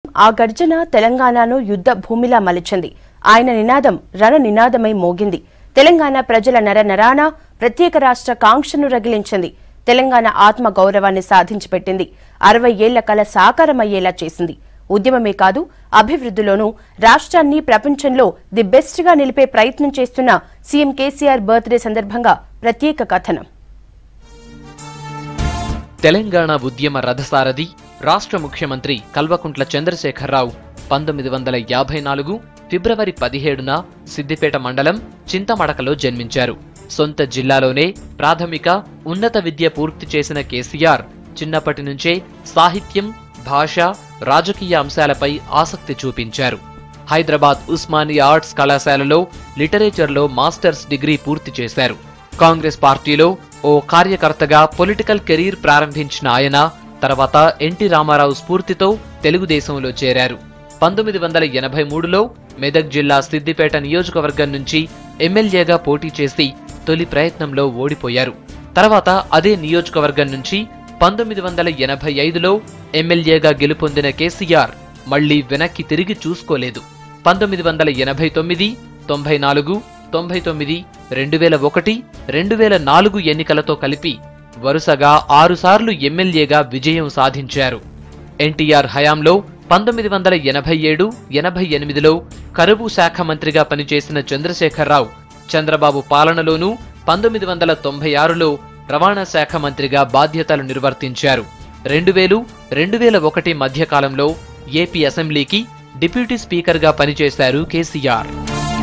ఆ గర్జన తెలంగాణను యుద్ధ భూమిలా మలిచింది ఆయన నినాదం రణ నినాదమై మోగింది తెలంగాణ ప్రజల నర నరాన ప్రత్యేక రాష్ట్ర కాంక్షను రగిలించింది తెలంగాణ ఆత్మ గౌరవాన్ని సాధించి పెట్టింది అరవై ఏళ్ల కల సాకారమయ్యేలా చేసింది ఉద్యమమే కాదు అభివృద్ధిలోనూ రాష్ట్రాన్ని ప్రపంచంలో ది బెస్ట్ గా నిలిపే ప్రయత్నం చేస్తున్న సీఎం కేసీఆర్ బర్త్డే సందర్భంగా ప్రత్యేక కథనం తెలంగాణ ఉద్యమ రథసారథి రాష్ట్ర ముఖ్యమంత్రి కల్వకుంట్ల చంద్రశేఖరరావు పంతొమ్మిది వందల యాభై నాలుగు ఫిబ్రవరి పదిహేడున సిద్దిపేట మండలం చింతమడకలో జన్మించారు సొంత జిల్లాలోనే ప్రాథమిక ఉన్నత విద్య పూర్తి చేసిన కేసీఆర్ చిన్నప్పటి నుంచే సాహిత్యం భాష రాజకీయ అంశాలపై ఆసక్తి చూపించారు హైదరాబాద్ ఉస్మానియా ఆర్ట్స్ కళాశాలలో లిటరేచర్లో మాస్టర్స్ డిగ్రీ పూర్తి చేశారు కాంగ్రెస్ పార్టీలో ఓ కార్యకర్తగా పొలిటికల్ కెరీర్ ప్రారంభించిన ఆయన తర్వాత ఎన్టీ రామారావు స్ఫూర్తితో తెలుగుదేశంలో చేరారు పంతొమ్మిది వందల ఎనభై మూడులో మెదక్ జిల్లా సిద్దిపేట నియోజకవర్గం నుంచి ఎమ్మెల్యేగా పోటీ చేసి తొలి ప్రయత్నంలో ఓడిపోయారు తర్వాత అదే నియోజకవర్గం నుంచి పంతొమ్మిది వందల ఎనభై ఐదులో ఎమ్మెల్యేగా గెలుపొందిన కేసీఆర్ మళ్లీ వెనక్కి తిరిగి చూసుకోలేదు పంతొమ్మిది వందల ఎనభై తొమ్మిది తొంభై నాలుగు తొంభై తొమ్మిది రెండు వేల ఒకటి రెండు వేల నాలుగు ఎన్నికలతో కలిపి వరుసగా ఆరుసార్లు ఎమ్మెల్యేగా విజయం సాధించారు ఎన్టీఆర్ హయాంలో పంతొమ్మిది వందల ఎనభై ఏడు ఎనభై ఎనిమిదిలో కరువు శాఖ మంత్రిగా పనిచేసిన చంద్రశేఖరరావు చంద్రబాబు పాలనలోనూ పంతొమ్మిది వందల తొంభై ఆరులో రవాణా శాఖ మంత్రిగా బాధ్యతలు నిర్వర్తించారు రెండు వేలు రెండు వేల ఒకటి మధ్యకాలంలో ఏపీ అసెంబ్లీకి డిప్యూటీ స్పీకర్గా పనిచేశారు కేసీఆర్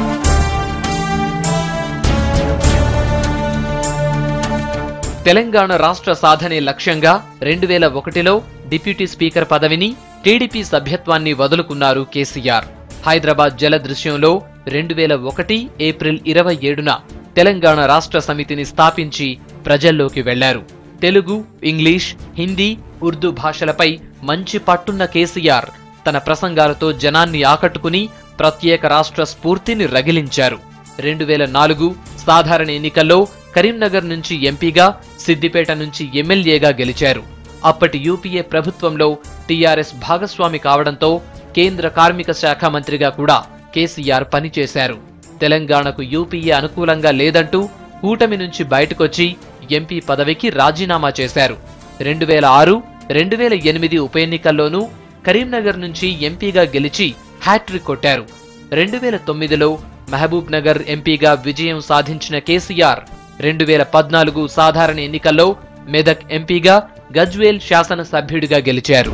తెలంగాణ రాష్ట్ర సాధనే లక్ష్యంగా రెండు వేల ఒకటిలో డిప్యూటీ స్పీకర్ పదవిని టీడీపీ సభ్యత్వాన్ని వదులుకున్నారు కేసీఆర్ హైదరాబాద్ జల దృశ్యంలో రెండు వేల ఒకటి ఏప్రిల్ ఇరవై ఏడున తెలంగాణ రాష్ట్ర సమితిని స్థాపించి ప్రజల్లోకి వెళ్లారు తెలుగు ఇంగ్లీష్ హిందీ ఉర్దూ భాషలపై మంచి పట్టున్న కేసీఆర్ తన ప్రసంగాలతో జనాన్ని ఆకట్టుకుని ప్రత్యేక రాష్ట్ర స్ఫూర్తిని రగిలించారు రెండు వేల నాలుగు సాధారణ ఎన్నికల్లో కరీంనగర్ నుంచి ఎంపీగా సిద్దిపేట నుంచి ఎమ్మెల్యేగా గెలిచారు అప్పటి యూపీఏ ప్రభుత్వంలో టీఆర్ఎస్ భాగస్వామి కావడంతో కేంద్ర కార్మిక శాఖ మంత్రిగా కూడా కేసీఆర్ పనిచేశారు తెలంగాణకు యూపీఏ అనుకూలంగా లేదంటూ కూటమి నుంచి బయటకొచ్చి ఎంపీ పదవికి రాజీనామా చేశారు రెండు వేల ఆరు రెండు వేల ఎనిమిది ఉప ఎన్నికల్లోనూ కరీంనగర్ నుంచి ఎంపీగా గెలిచి హ్యాట్రిక్ కొట్టారు రెండు వేల తొమ్మిదిలో మహబూబ్ నగర్ ఎంపీగా విజయం సాధించిన కేసీఆర్ రెండు వేల పద్నాలుగు సాధారణ ఎన్నికల్లో మెదక్ ఎంపీగా గజ్వేల్ శాసనసభ్యుడిగా గెలిచారు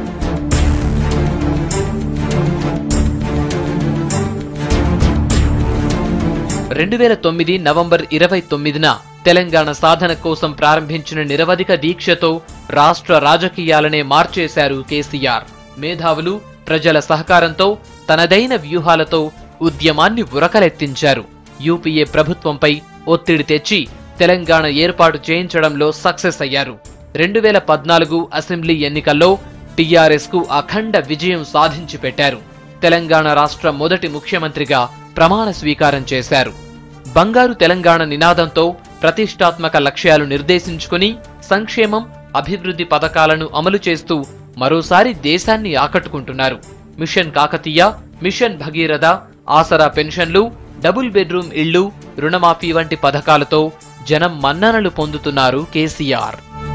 రెండు వేల తొమ్మిది నవంబర్ ఇరవై తొమ్మిదిన తెలంగాణ సాధన కోసం ప్రారంభించిన నిరవధిక దీక్షతో రాష్ట్ర రాజకీయాలనే మార్చేశారు కేసీఆర్ మేధావులు ప్రజల సహకారంతో తనదైన వ్యూహాలతో ఉద్యమాన్ని ఉరకలెత్తించారు యూపీఏ ప్రభుత్వంపై ఒత్తిడి తెచ్చి తెలంగాణ ఏర్పాటు చేయించడంలో సక్సెస్ అయ్యారు రెండు వేల పద్నాలుగు అసెంబ్లీ ఎన్నికల్లో టీఆర్ఎస్ కు అఖండ విజయం సాధించి పెట్టారు తెలంగాణ రాష్ట్ర మొదటి ముఖ్యమంత్రిగా ప్రమాణ స్వీకారం చేశారు బంగారు తెలంగాణ నినాదంతో ప్రతిష్టాత్మక లక్ష్యాలు నిర్దేశించుకుని సంక్షేమం అభివృద్ధి పథకాలను అమలు చేస్తూ మరోసారి దేశాన్ని ఆకట్టుకుంటున్నారు మిషన్ కాకతీయ మిషన్ భగీరథ ఆసరా పెన్షన్లు డబుల్ బెడ్రూమ్ ఇళ్లు రుణమాఫీ వంటి పథకాలతో జనం మన్ననలు పొందుతున్నారు కేసీఆర్